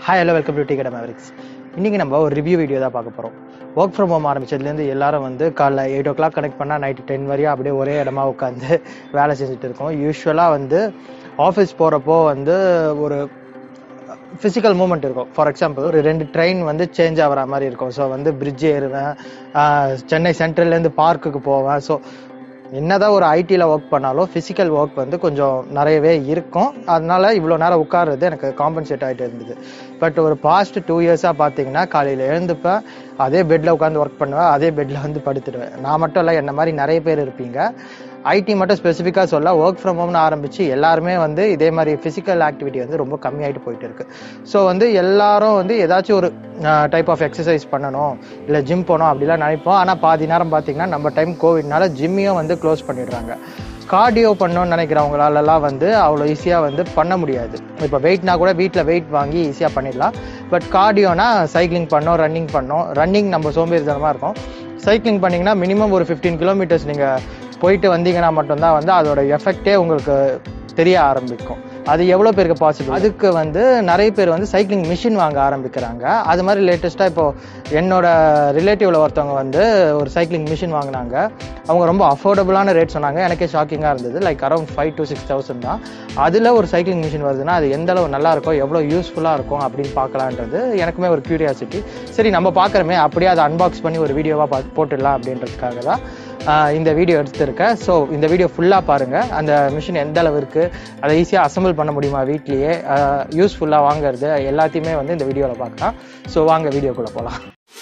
hi hello welcome to ticket mavericks இன்றைக்கி நம்ம ஒரு ரிவ்யூ வீடியோ தான் பார்க்க போகிறோம் ஒர்க் ஃப்ரம் ஹோம் ஆரம்பிச்சதுலேருந்து எல்லாரும் வந்து காலைல எயிட் ஓ கிளாக் கனெக்ட் பண்ணால் நைட்டு டென் வரையும் அப்படியே ஒரே இடமா உட்காந்து வேலை செஞ்சுட்டு இருக்கோம் யூஸ்வலாக வந்து ஆஃபீஸ் போகிறப்போ வந்து ஒரு ஃபிசிக்கல் மூமெண்ட் இருக்கும் ஃபார் எக்ஸாம்பிள் ஒரு ரெண்டு ட்ரெயின் வந்து சேஞ்ச் ஆகிற மாதிரி இருக்கும் ஸோ வந்து பிரிட்ஜ் ஏறுவேன் ஆஹ் சென்னை சென்ட்ரல்லேருந்து பார்க்குக்கு போவேன் ஸோ என்னதான் ஒரு ஐடியில் ஒர்க் பண்ணாலும் ஃபிசிக்கல் ஒர்க் வந்து கொஞ்சம் நிறையவே இருக்கும் அதனால இவ்வளோ நேரம் உட்கார்றது எனக்கு காம்பன்சேட் ஆகிட்டு இருந்தது பட் ஒரு பாஸ்ட் டூ இயர்ஸாக பார்த்தீங்கன்னா காலையில் எழுந்துப்பேன் அதே பெட்டில் உட்காந்து ஒர்க் பண்ணுவேன் அதே பெட்டில் வந்து படுத்துடுவேன் நான் மட்டும் இல்லை என்ன மாதிரி நிறைய பேர் இருப்பீங்க ஐடி மட்டும் ஸ்பெசிஃபிக்காக சொல்ல ஒர்க் ஃப்ரம் ஹோம்னு ஆரம்பிச்சு எல்லாருமே வந்து இதே மாதிரி ஃபிசிக்கல் ஆக்டிவிட்டி வந்து ரொம்ப கம்மியாயிட்டு போயிட்டு இருக்கு ஸோ வந்து எல்லாரும் வந்து ஏதாச்சும் ஒரு டைப் ஆஃப் எக்ஸசைஸ் பண்ணணும் இல்லை ஜிம் போகணும் அப்படிலாம் நினைப்போம் ஆனால் பாதி நேரம் பார்த்தீங்கன்னா நம்ம டைம் கோவிட்னால ஜிம்மையும் வந்து க்ளோஸ் பண்ணிடுறாங்க கார்டியோ பண்ணணும்னு நினைக்கிறவங்களாலலாம் வந்து அவ்வளோ ஈஸியாக வந்து பண்ண முடியாது இப்போ வெயிட்னா கூட வீட்டில் வெயிட் வாங்கி ஈஸியாக பண்ணிடலாம் பட் கார்டியோனா சைக்கிளிங் பண்ணோம் ரன்னிங் பண்ணோம் ரன்னிங் நம்ம சோம்பேறித்தனமாக இருக்கும் சைக்கிளிங் பண்ணிங்கன்னா மினிமம் ஒரு ஃபிஃப்டீன் கிலோமீட்டர்ஸ் நீங்கள் போயிட்டு வந்தீங்கன்னா மட்டும்தான் வந்து அதோட எஃபெக்டே உங்களுக்கு தெரிய ஆரம்பிக்கும் அது எவ்வளோ பேருக்கு பாசிபிள் அதுக்கு வந்து நிறைய பேர் வந்து சைக்கிளிங் மிஷின் வாங்க ஆரம்பிக்கிறாங்க அது மாதிரி லேட்டஸ்ட்டாக இப்போ என்னோட ரிலேட்டிவ்ல ஒருத்தவங்க வந்து ஒரு சைக்கிளிங் மிஷின் வாங்கினாங்க அவங்க ரொம்ப அஃபோர்டபுளான ரேட் சொன்னாங்க எனக்கே ஷாக்கிங்காக இருந்தது like around five to six thousand தான் அதில் ஒரு சைக்கிளிங் மிஷின் வருதுன்னா அது எந்த அளவு நல்லா இருக்கும் எவ்வளோ யூஸ்ஃபுல்லாக இருக்கும் அப்படின்னு பார்க்கலான்றது எனக்குமே ஒரு க்யூரியாசிட்டி சரி நம்ம பார்க்குறோமே அப்படியே அதை அன்பாக்ஸ் பண்ணி ஒரு வீடியோவாக பா போட்டுடலாம் அப்படின்றதுக்காக தான் ஆஹ் இந்த வீடியோ எடுத்திருக்கேன் ஸோ இந்த வீடியோ ஃபுல்லாக பாருங்கள் அந்த மிஷின் எந்த அளவு இருக்குது அதை ஈஸியாக அசம்பிள் பண்ண முடியுமா வீட்லேயே யூஸ்ஃபுல்லாக வாங்குறது எல்லாத்தையுமே வந்து இந்த வீடியோவில் பார்க்கலாம் ஸோ வாங்க வீடியோக்குள்ளே போகலாம்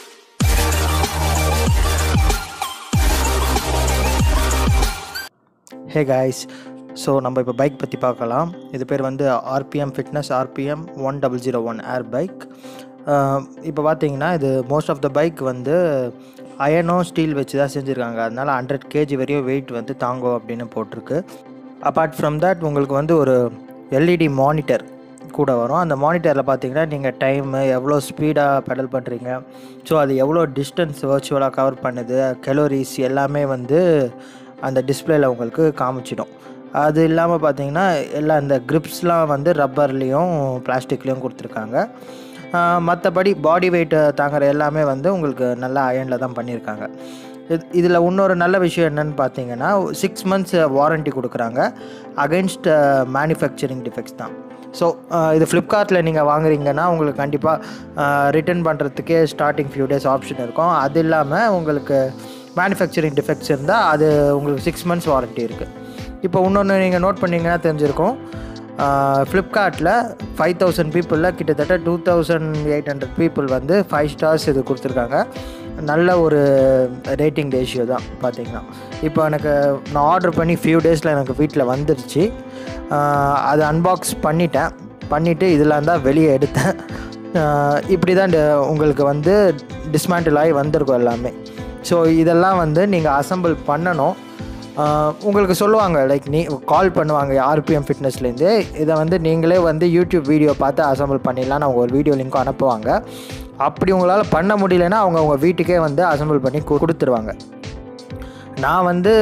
ஹே காய்ஸ் ஸோ நம்ம இப்போ பைக் பற்றி பார்க்கலாம் இது பேர் வந்து RPM fitness RPM one double zero one air bike இப்போ பார்த்தீங்கன்னா இது மோஸ்ட் ஆஃப் த பைக் வந்து அயனோ ஸ்டீல் வச்சு தான் செஞ்சுருக்காங்க அதனால் ஹண்ட்ரட் கேஜி வரையும் வெயிட் வந்து தாங்கும் அப்படின்னு போட்டிருக்கு அப்பார்ட் ஃப்ரம் தட் உங்களுக்கு வந்து ஒரு எல்இடி மானிட்டர் கூட வரும் அந்த மானிட்டரில் பார்த்தீங்கன்னா நீங்கள் டைமு எவ்வளோ ஸ்பீடாக பெடல் பண்ணுறீங்க ஸோ அது எவ்வளோ டிஸ்டன்ஸ் வர்ச்சுவலாக கவர் பண்ணுது கலோரிஸ் எல்லாமே வந்து அந்த டிஸ்பிளேல உங்களுக்கு காமிச்சிடும் அது இல்லாமல் பார்த்தீங்கன்னா எல்லா இந்த கிரிப்ஸ்லாம் வந்து ரப்பர்லேயும் பிளாஸ்டிக்லேயும் கொடுத்துருக்காங்க மற்றபடி பாடி வெயிட்டை தாங்குற எல்லாமே வந்து உங்களுக்கு நல்ல அயனில் தான் பண்ணியிருக்காங்க இது இதில் இன்னொரு நல்ல விஷயம் என்னன்னு பார்த்தீங்கன்னா சிக்ஸ் மந்த்ஸ் வாரண்ட்டி கொடுக்குறாங்க அகைன்ஸ்ட் மேனுஃபேக்சரிங் டிஃபெக்ட்ஸ் தான் ஸோ இது ஃப்ளிப்கார்ட்டில் நீங்கள் வாங்குறீங்கன்னா உங்களுக்கு கண்டிப்பாக ரிட்டர்ன் பண்ணுறதுக்கே ஸ்டார்டிங் ஃபியூ டேஸ் ஆப்ஷன் இருக்கும் அது இல்லாமல் உங்களுக்கு மேனுஃபேக்சரிங் டிஃபெக்ட்ஸ் இருந்தால் அது உங்களுக்கு சிக்ஸ் மந்த்ஸ் வாரண்ட்டி இருக்குது இப்போ இன்னொன்று நீங்கள் நோட் பண்ணிங்கன்னா தெரிஞ்சிருக்கும் ஃப்ளிப்கார்ட்டில் ஃபைவ் தௌசண்ட் பீப்புளில் கிட்டத்தட்ட two thousand eight hundred people வந்து ஃபைவ் ஸ்டார்ஸ் இது கொடுத்துருக்காங்க நல்ல ஒரு ரேட்டிங் ரேஷியோ தான் பார்த்தீங்கன்னா இப்போ எனக்கு நான் ஆர்டர் பண்ணி ஃபியூ டேஸில் எனக்கு வீட்டில் வந்துருச்சு அதை அன்பாக்ஸ் பண்ணிட்டேன் பண்ணிவிட்டு இதெல்லாம் தான் வெளியே எடுத்தேன் இப்படி தான் உங்களுக்கு வந்து டிஸ்மேண்டில் ஆகி வந்திருக்கும் எல்லாமே ஸோ இதெல்லாம் வந்து நீங்கள் அசம்பிள் பண்ணணும் உங்களுக்கு சொல்லுவாங்க லைக் நீ கால் பண்ணுவாங்க ஆர்பிஎம் ஃபிட்னஸ்லேருந்து இதை வந்து நீங்களே வந்து யூடியூப் வீடியோ பார்த்து அசம்பிள் பண்ணிடலான்னு அவங்க ஒரு வீடியோ லிங்க்கும் அனுப்புவாங்க அப்படி உங்களால் பண்ண முடியலன்னா அவங்க உங்கள் வீட்டுக்கே வந்து அசம்பிள் பண்ணி கொடுத்துருவாங்க நான் வந்து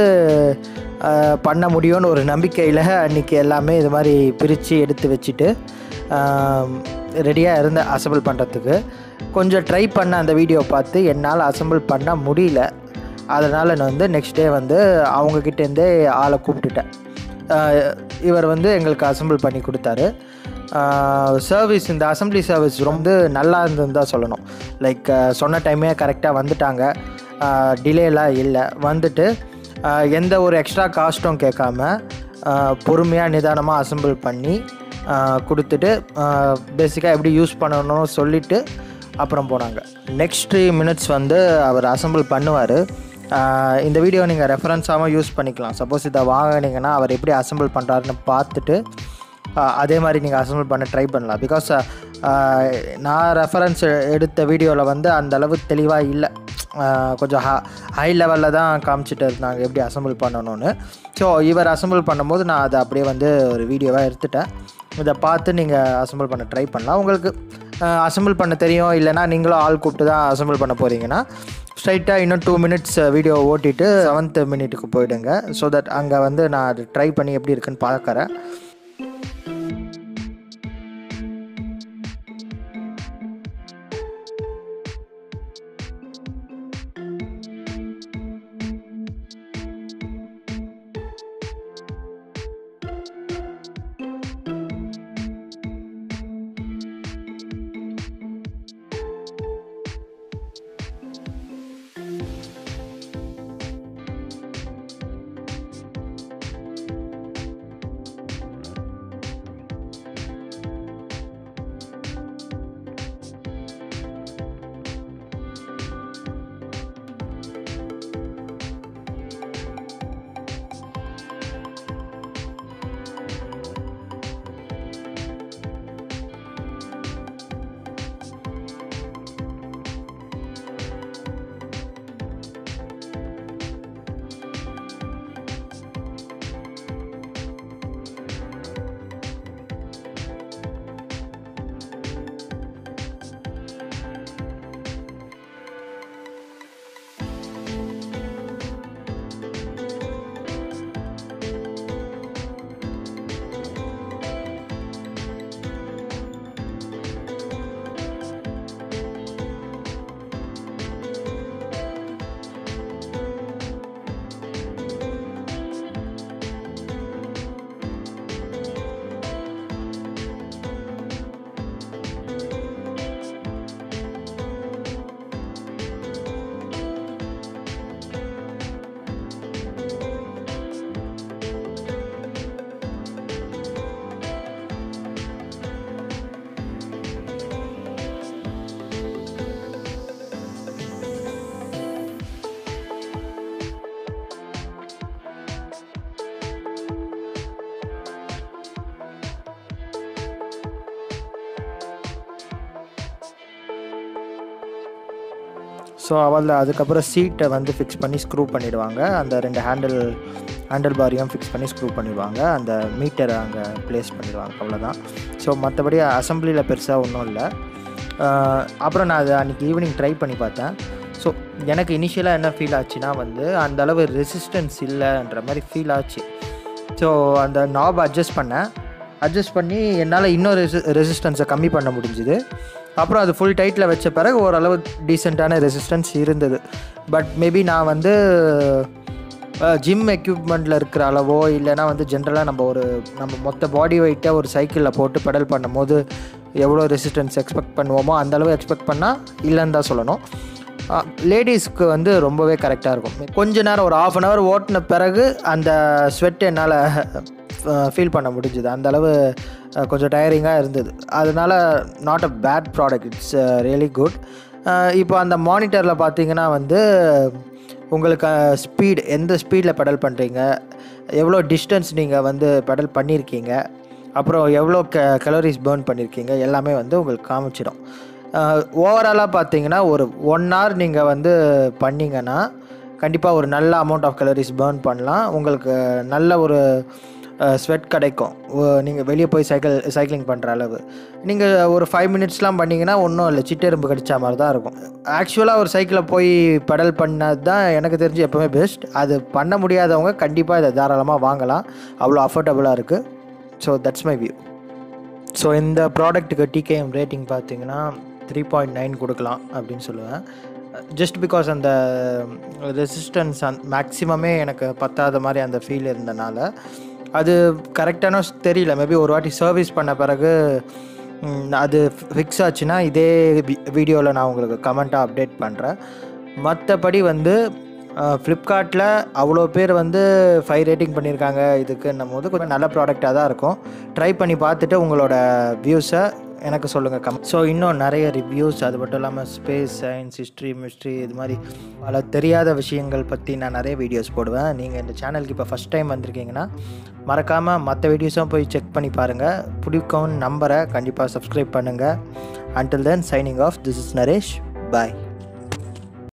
பண்ண முடியும்னு ஒரு நம்பிக்கையில் அன்றைக்கி எல்லாமே இது மாதிரி பிரித்து எடுத்து வச்சுட்டு ரெடியாக இருந்த அசம்பிள் பண்ணுறதுக்கு கொஞ்சம் ட்ரை பண்ண அந்த வீடியோ பார்த்து என்னால் அசம்பிள் பண்ண முடியல அதனால் நான் வந்து நெக்ஸ்ட் டே வந்து அவங்கக்கிட்டேருந்தே ஆளை கூப்பிட்டுட்டேன் இவர் வந்து எங்களுக்கு அசம்பிள் பண்ணி கொடுத்தாரு சர்வீஸ் இந்த அசம்பிளி சர்வீஸ் ரொம்ப நல்லா இருந்ததுன்னு தான் சொல்லணும் லைக் சொன்ன டைமே கரெக்டாக வந்துட்டாங்க டிலேலாம் இல்லை வந்துட்டு எந்த ஒரு எக்ஸ்ட்ரா காஸ்ட்டும் கேட்காம பொறுமையாக நிதானமாக அசம்பிள் பண்ணி கொடுத்துட்டு பேசிக்காக எப்படி யூஸ் பண்ணணும்னு சொல்லிவிட்டு அப்புறம் போனாங்க நெக்ஸ்ட் த்ரீ மினிட்ஸ் வந்து அவர் அசம்பிள் பண்ணுவார் இந்த வீடியோ நீங்கள் ரெஃபரன்ஸாகவும் யூஸ் பண்ணிக்கலாம் சப்போஸ் இதை வாங்கினீங்கன்னா அவர் எப்படி அசம்பிள் பண்ணுறாருன்னு பார்த்துட்டு அதே மாதிரி நீங்கள் அசம்பிள் பண்ண ட்ரை பண்ணலாம் பிகாஸ் நான் ரெஃபரன்ஸ் எடுத்த வீடியோவில் வந்து அந்த அளவு தெளிவாக இல்லை கொஞ்சம் ஹ ஹை லெவலில் தான் காமிச்சிட்டு இருந்தாங்க எப்படி அசம்பிள் பண்ணணும்னு ஸோ இவர் அசம்பிள் பண்ணும்போது நான் அதை அப்படியே வந்து ஒரு வீடியோவாக எடுத்துட்டேன் இதை பார்த்து நீங்கள் அசம்பிள் பண்ண ட்ரை பண்ணலாம் உங்களுக்கு அசம்பிள் பண்ண தெரியும் இல்லைனா நீங்களும் ஆள் கூப்பிட்டு தான் அசம்பிள் பண்ண போகிறீங்கன்னா ஸ்ட்ரைட்டாக இன்னும் டூ மினிட்ஸ் வீடியோ ஓட்டிட்டு செவன்த் மினிட்டுக்கு போயிடுங்க ஸோ தட் அங்கே வந்து நான் அது ட்ரை பண்ணி எப்படி இருக்குன்னு பார்க்குறேன் ஸோ அவள் அதுக்கப்புறம் சீட்டை வந்து ஃபிக்ஸ் பண்ணி ஸ்க்ரூ பண்ணிடுவாங்க அந்த ரெண்டு ஹேண்டில் ஹேண்டில் பாரையும் ஃபிக்ஸ் பண்ணி ஸ்க்ரூ பண்ணிடுவாங்க அந்த மீட்டரை அங்கே ப்ளேஸ் பண்ணிடுவாங்க அவ்வளோதான் ஸோ மற்றபடி அசம்பிளியில் பெருசாக ஒன்றும் இல்லை ஆஹ் அப்புறம் நான் அதை அன்றைக்கி ஈவினிங் ட்ரை பண்ணி பார்த்தேன் ஸோ எனக்கு இனிஷியலாக என்ன ஃபீல் ஆச்சுன்னா வந்து அந்த அளவு ரெசிஸ்டன்ஸ் இல்லைன்ற மாதிரி ஃபீல் ஆச்சு ஸோ அந்த நாப் அட்ஜஸ்ட் பண்ணேன் அட்ஜஸ்ட் பண்ணி என்னால் இன்னும் ரெசி ரெசிஸ்டன்ஸை கம்மி பண்ண முடிஞ்சுது அப்புறம் அது ஃபுல் டைட்டில் வச்ச பிறகு ஓரளவு டீசெண்டான ரெசிஸ்டன்ஸ் இருந்தது பட் மேபி நான் வந்து ஜிம் எக்யூப்மெண்ட்டில் இருக்கிற அளவோ இல்லைனா வந்து ஜென்ரலாக நம்ம ஒரு நம்ம மொத்த பாடி வெயிட்டை ஒரு சைக்கிளில் போட்டு பெடல் பண்ணும்போது எவ்வளோ ரெசிஸ்டன்ஸ் எக்ஸ்பெக்ட் பண்ணுவோமோ அந்த அளவு எக்ஸ்பெக்ட் பண்ணால் இல்லைன்னு தான் சொல்லணும் லேடிஸ்க்கு வந்து ரொம்பவே கரெக்டாக இருக்கும் கொஞ்ச நேரம் ஒரு ஆஃப் அன் ஹவர் ஓட்டின பிறகு அந்த ஸ்வெட் என்னால் ஃபீல் பண்ண முடிஞ்சுது அந்த அளவு அஹ், கொஞ்சம் டயரிங்காக இருந்தது அதனால not a bad product it's really good இப்போ அந்த மானிட்டரில் பார்த்தீங்கன்னா வந்து உங்களுக்கு ஸ்பீட் எந்த ஸ்பீடில் பெடல் பண்ணுறீங்க எவ்வளோ டிஸ்டன்ஸ் நீங்கள் வந்து பெடல் பண்ணியிருக்கீங்க அப்புறம் எவ்வளோ க கலோரிஸ் பேர்ன் பண்ணியிருக்கீங்க எல்லாமே வந்து உங்களுக்கு காமிச்சிடும் ஓவராலாக பார்த்தீங்கன்னா ஒரு ஒன் hour நீங்கள் வந்து பண்ணீங்கன்னா கண்டிப்பாக ஒரு நல்ல அமௌண்ட் ஆஃப் கலோரிஸ் பேர்ன் பண்ணலாம் உங்களுக்கு நல்ல ஒரு ஸ்வெட் கிடைக்கும் நீங்கள் வெளியே போய் சைக்கிள் சைக்கிளிங் பண்ணுற அளவு நீங்கள் ஒரு ஃபைவ் மினிட்ஸ்லாம் பண்ணீங்கன்னா ஒன்றும் இல்லை சிட்டெரும்பு கடிச்ச மாதிரி தான் இருக்கும் ஆக்சுவலாக ஒரு சைக்கிளை போய் பெடல் பண்ணது தான் எனக்கு தெரிஞ்சு எப்போவுமே பெஸ்ட் அது பண்ண முடியாதவங்க கண்டிப்பாக இதை தாராளமாக வாங்கலாம் அவ்வளோ அஃபோர்டபுளாக இருக்குது so that's my view so இந்த ப்ராடக்ட்டுக்கு டிகேஎம் ரேட்டிங் பார்த்தீங்கன்னா த்ரீ பாயிண்ட் நைன் கொடுக்கலாம் அப்படின்னு சொல்லுவேன் ஜஸ்ட் பிகாஸ் அந்த ரெசிஸ்டன்ஸ் அந் மேக்ஸிமமே எனக்கு பத்தாத மாதிரி அந்த ஃபீல் இருந்தனால அது கரெக்டான தெரியல மேபி ஒரு வாட்டி சர்வீஸ் பண்ண பிறகு ம், அது ஃபிக்ஸ் ஆச்சுன்னா இதே வீடியோவில் நான் உங்களுக்கு கமெண்ட்டாக அப்டேட் பண்ணுறேன் மற்றபடி வந்து ஃப்ளிப்கார்ட்டில் அவ்வளோ பேர் வந்து ஃபைவ் ரேட்டிங் பண்ணியிருக்காங்க இதுக்குன்னும் போது கொஞ்சம் நல்ல ப்ராடக்டாக தான் இருக்கும் ட்ரை பண்ணி பார்த்துட்டு உங்களோட வியூஸை எனக்கு சொல்லுங்கள் கம் ஸோ இன்னும் நிறைய ரிவ்யூஸ் அது மட்டும் இல்லாமல் ஸ்பேஸ் சயின்ஸ் ஹிஸ்ட்ரி மிஸ்ட்ரி இது மாதிரி பல தெரியாத விஷயங்கள் பற்றி நான் நிறைய வீடியோஸ் போடுவேன் நீங்கள் இந்த சேனலுக்கு இப்போ ஃபஸ்ட் டைம் வந்திருக்கீங்கன்னா மறக்காமல் மற்ற வீடியோஸும் போய் செக் பண்ணி பாருங்கள் பிடிக்கும்னு நம்பரை கண்டிப்பாக சப்ஸ்கிரைப் பண்ணுங்கள் until then signing off this is naresh bye